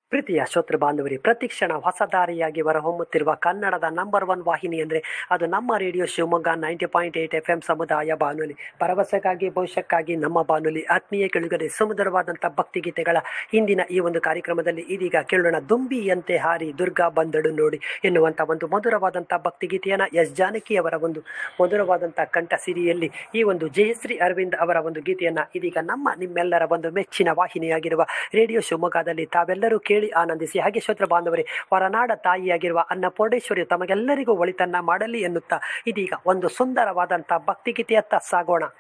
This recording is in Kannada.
ಪ್ರೀತಿಯ ಶ್ರೋತೃ ಬಾಂಧವರಿ ಪ್ರತಿಕ್ಷಣ ಹೊಸ ದಾರಿಯಾಗಿ ಹೊರಹೊಮ್ಮುತ್ತಿರುವ ಕನ್ನಡದ ನಂಬರ್ ಒನ್ ವಾಹಿನಿ ಅಂದರೆ ಅದು ನಮ್ಮ radio Shivamogga ninety point eight F M ಸಮುದಾಯ ಬಾನುಲಿ ಭರವಸೆಗಾಗಿ ಭವಿಷ್ಯಕ್ಕಾಗಿ ನಮ್ಮ ಬಾನುಲಿ ಆತ್ಮೀಯ ಕೆಳಗಡೆ ಸುಮಧುರವಾದಂಥ ಭಕ್ತಿಗೀತೆಗಳ ಇಂದಿನ ಈ ಒಂದು ಕಾರ್ಯಕ್ರಮದಲ್ಲಿ ಇದೀಗ ಕೇಳೋಣ ದುಂಬಿಯಂತೆ ಹಾರಿ ದುರ್ಗಾ ಬಂದಳು ನೋಡಿ ಎನ್ನುವಂಥ ಒಂದು ಮಧುರವಾದಂಥ ಭಕ್ತಿಗೀತೆಯನ್ನು ಎಸ್ ಜಾನಕಿ ಅವರ ಒಂದು ಮಧುರವಾದಂಥ ಕಂಠ ಸಿರಿಯಲ್ಲಿ ಈ ಒಂದು ಜಯಶ್ರೀ ಅರವಿಂದ್ ಅವರ ಒಂದು ಗೀತೆಯನ್ನು ಇದೀಗ ನಮ್ಮ ನಿಮ್ಮೆಲ್ಲರ ಒಂದು ಮೆಚ್ಚಿನ ವಾಹಿನಿಯಾಗಿರುವ ರೇಡಿಯೋ ಶಿವಮೊಗ್ಗದಲ್ಲಿ ತಾವೆಲ್ಲರೂ ಕೇಳಿ ಆನಂದಿಸಿ ಹಾಗೆ ಶ್ರೋತ್ರ ಬಾಂಧವರೇ ಹೊರನಾಡ ತಾಯಿಯಾಗಿರುವ ಅನ್ನಪೂರ್ಣೇಶ್ವರಿ ತಮಗೆಲ್ಲರಿಗೂ ಒಳಿತನ್ನ ಮಾಡಲಿ ಎನ್ನುತ್ತಾ ಇದೀಗ ಒಂದು ಸುಂದರವಾದಂಥ ಭಕ್ತಿಗೀತೆಯತ್ತ ಸಾಗೋಣ